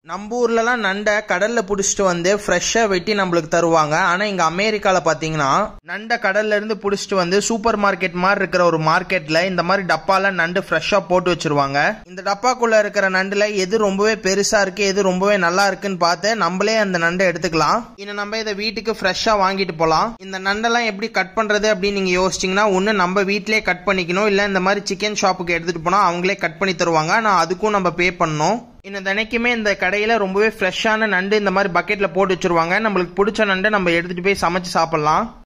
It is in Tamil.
நம்ம ஊர்லலாம் நண்டை கடல்ல புடிச்சிட்டு வந்து ஃப்ரெஷ்ஷா வெட்டி நம்மளுக்கு தருவாங்க ஆனா இங்க அமெரிக்கால பாத்தீங்கன்னா நண்டை கடல்ல இருந்து புடிச்சிட்டு வந்து சூப்பர் மார்க்கெட் மாதிரி இருக்கிற ஒரு மார்க்கெட்ல இந்த மாதிரி டப்பால நண்டு ஃப்ரெஷ்ஷா போட்டு வச்சிருவாங்க இந்த டப்பாக்குள்ள இருக்கிற நண்டுல எது ரொம்பவே பெருசா இருக்கு எது ரொம்பவே நல்லா இருக்குன்னு பார்த்து நம்மளே அந்த நண்டை எடுத்துக்கலாம் இன்னும் நம்ம இதை வீட்டுக்கு ஃப்ரெஷ்ஷா வாங்கிட்டு போலாம் இந்த நண்டெல்லாம் எப்படி கட் பண்றது அப்படின்னு நீங்க யோசிச்சீங்கன்னா ஒண்ணு நம்ம வீட்லயே கட் பண்ணிக்கணும் இல்ல இந்த மாதிரி சிக்கன் ஷாப்புக்கு எடுத்துட்டு போனா அவங்களே கட் பண்ணி தருவாங்க நான் அதுக்கும் நம்ம பே பண்ணணும் இன்னும் தினைக்குமே இந்த கடையில ரொம்பவே ஃப்ரெஷ்ஷான நண்டு இந்த மாதிரி பக்கெட்ல போட்டு வச்சிருவாங்க நம்மளுக்கு பிடிச்ச நண்டை நம்ம எடுத்துட்டு போய் சமைச்சு சாப்பிடலாம்